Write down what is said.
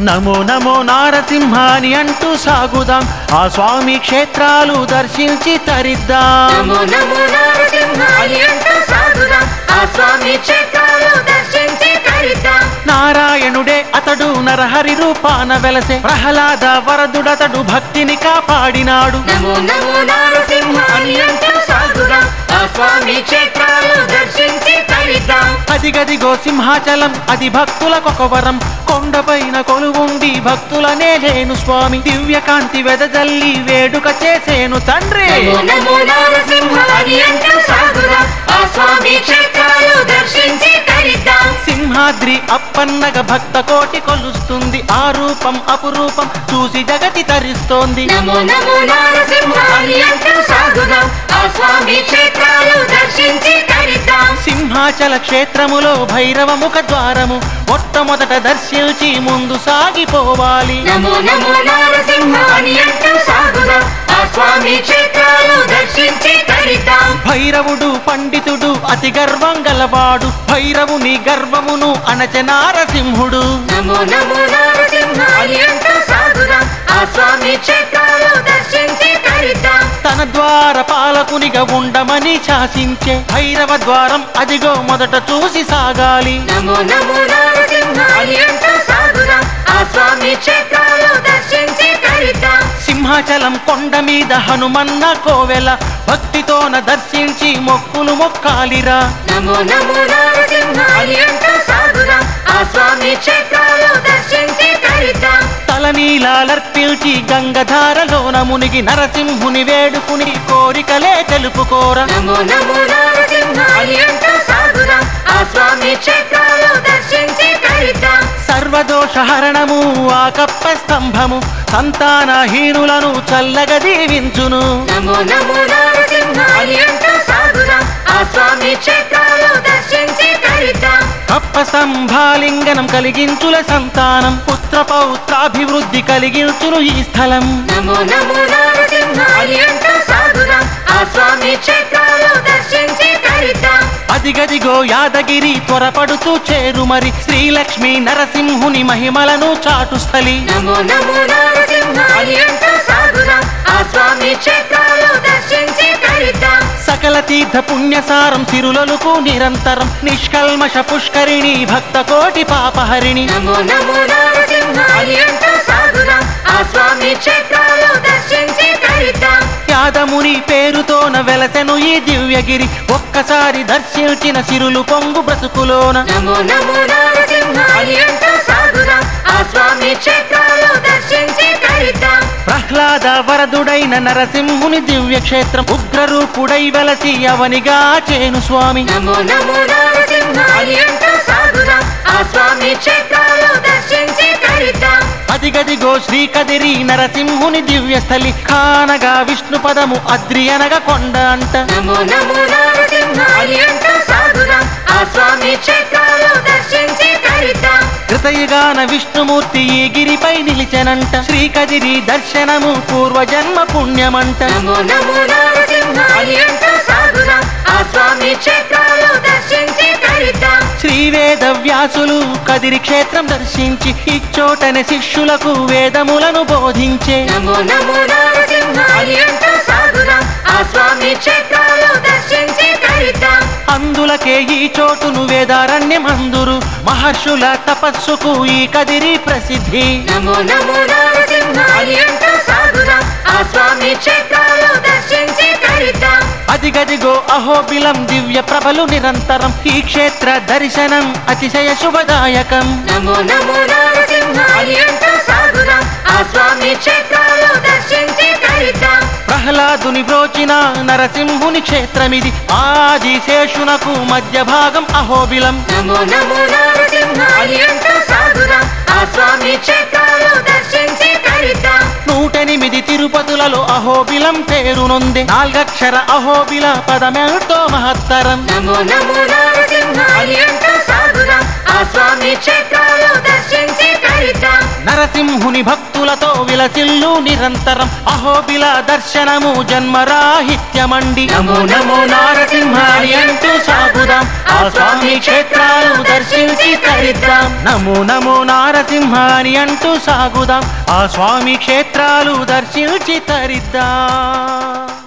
నమో నమో నారసింహాని అంటూ సాగుదాం ఆ స్వామి క్షేత్రాలు దర్శించి తరిద్దాం నమో నమో నరసింహాని అంటూ సాగుదాం ఆ స్వామి క్షేత్రాలు దర్శించి తరిద్దాం నారాయణుడే అతడు నరహరి రూపాన వెలసే ప్రహ్లాద వరదుడతడు భక్తిని కాపాడినాడు నమో నమో నరసింహాని అంటూ సాగుదాం ఆ స్వామి క్షేత్రాలు దర్శించి తరిద్దాం అదిగదిగో సింహాచలం అది భక్తులకొక వరం కొండపైన కొలువుండి భక్తులనే లేను స్వామి దివ్యకాంతి వెదజల్లి వేడుక చేసేను తండ్రి నమో నమో నరసింహాని అంటూ సాగుదాం ఆ స్వామి క్షేత్రాలు దర్శించి తరిద్దాం సింహాద్రి అప్పన్నగ భక్త కోటి కొలుస్తుంది ఆ రూపం అపురూపం చూసి జగతి తరిస్తోంది నమో నమో నరసింహాని అంటూ సాగుదాం ఆ స్వామి క్షేత్రాలు దర్శించి తరిద్దాం సింహాచల క్షేత్రములో భైరవ ముఖ ద్వారము మొట్టమొదట దర్శించి ముందు సాగిపోవాలి నమో నమో నరసింహాని అంటూ సాగుదాం ఆ స్వామి క్షేత్రాలు దర్శించి తరిద్దాం భైరవుడు పండితుడు అతి గర్వం గలవాడు భైరవుని గర్వమును అణచనారసింహుడు నమో నమో నరసింహాని అంటూ సాగుదాం ఆ స్వామి క్షేత్రాలు దర్శించి తరిద్దాం తన ద్వార పాలకునిగా ఉండమని శాసించే భైరవ ద్వారం అదిగో మొదట చూసి సాగాలి నమో నమో నరసింహాని అంటూ సాగుదాం ఆ స్వామి క్షేత్రాలు దర్శించి తరిద్దాం సింహాచలం కొండ మీద హనుమన్న కోవెల భక్తితోన దర్శించి మొక్కులు మొక్కాలిరా నమో నమో నరసింహాని అంటూ సాగుదాం ఆ స్వామి క్షేత్రాలు దర్శించి తరిద్దాం తలనీలాలర్పించి గంగధారలోన మునిగి నరసింహుని వేడుకుని కోరికలే తెలుపుకోరా నమో నమో నరసింహాని అంటూ సాగుదాం ఆ స్వామి క్షేత్రాలు దర్శించి తరిద్దాం సర్వదోషహరణము ఆ కప్ప స్తంభము సంతానహీనులను చల్లగా దీవించును నమో నమో నరసింహాని అంటూ సాగుదాం ఆ స్వామి క్షేత్రాలు దర్శించి తరిద్దాం కప్ప స్తంభాలింగనం కలిగించుల సంతానం పుత్ర పౌత్రాభివృద్ధి కలిగించును ఈ స్థలం నమో నమో నరసింహాని అంటూ సాగుదాం ఆ స్వామి క్షేత్రాలు దర్శించి తరిద్దాం అదిగదిగో యాదగిరి త్వరపడుతూ చేరు మరి శ్రీలక్ష్మి నరసింహుని మహిమలను చాటు స్థలి నమో నమో నరసింహాని అంటూ సాగుదాం ఆ స్వామి క్షేత్రాలు దర్శించి తరిద్దాం సకల తీర్థ పుణ్యసారం సిరులలుకు నిరంతరం నిష్కల్మష పుష్కరిణి భక్త కోటి పాపహరిణి నమో నమో నరసింహాని అంటూ సాగుదాం ఆ స్వామి క్షేత్రాలు దర్శించి తరిద్దాం యాదముని పేరుతోన వెలసెను ఈ దివ్యగిరి ఒక్కసారి దర్శించిన సిరులు పొంగు బ్రతుకులోన నమో నమో నరసింహాని అంటూ సాగుదాం ఆ స్వామి క్షేత్రాలు దర్శించి తరిద్దాం ప్రహ్లాద వరదుడైన నరసింహుని దివ్య క్షేత్రం ఉగ్రరూపుడై వెలసి అవనిగా చేను స్వామి నమో నమో నరసింహాని అంటూ సాగుదాం ఆ స్వామి క్షేత్రాలు దర్శించి తరిద్దాం అదిగదిగో శ్రీకదిరి నరసింహుని దివ్య స్థలి కానగా విష్ణు పదము అద్రి అనగా కొండ అంట నమో నమో నరసింహాని అంటూ సాగుదాం ఆ స్వామి క్షేత్రాలు దర్శించి తరిద్దాం కృతయుగాన విష్ణుమూర్తి ఈ గిరిపై నిలిచెనంట శ్రీకదిరి దర్శనము పూర్వజన్మ పుణ్యమంట నమో నమో నరసింహాని అంటూ సాగుదాం ఆ స్వామి క్షేత్రాలు దర్శించి తరిద్దాం శ్రీవేద వ్యాసులు కదిరి క్షేత్రం దర్శించి ఇచ్చోటనే శిష్యులకు వేదములను బోధించే నమో నమో నరసింహాని అంటూ సాగుదాం ఆ స్వామి క్షేత్రాలు దర్శించి తరిద్దాం అందులకే ఈ చోటును వేదారణ్యమందురు మహర్షుల తపస్సుకు ఈ కదిరి ప్రసిద్ధి నమో నమో నరసింహాని అంటూ సాగుదాం ఆ స్వామి క్షేత్రాలు దర్శించి తరిద్దాం అదిగదిగో అహోబిలం దివ్య ప్రభలు నిరంతరం ఈ క్షేత్ర దర్శనం అతిశయ శుభదాయకం నమో నమో నరసింహాని అంటూ సాగుదాం ఆ స్వామి క్షేత్రాలు దర్శించి తరిద్దాం ప్రహ్లాదుని బ్రోచిన నరసింహుని క్షేత్రమిది ఆదిశేషునకు మధ్య భాగం అహోబిలం నమో నమో నరసింహాని అంటూ సాగుదాం ఆ స్వామి క్షేత్రాలు దర్శించి తరిద్దాం నూటెనిమిది తిరుపతులలో అహోబిలం పేరునొందే నాలుగక్షర అహోబిల పదమెంతో మహత్తరం నమో నమో నరసింహాని అంటూ సాగుదాం ఆ స్వామి క్షేత్రాలు దర్శించి తరిద్దాం నరసింహుని భక్తులతో విలసిల్లు నిరంతరం అహోబిల దర్శనము జన్మరాహిత్యమండి నమో నమో నారసింహాని అంటూ సాగుదాం ఆ స్వామి క్షేత్రాలు దర్శించి తరి తరిద్దాం నమో నమో నారసింహ అని అంటూ సాగుదాం ఆ స్వామి క్షేత్రాలు దర్శించి తరిద్దాం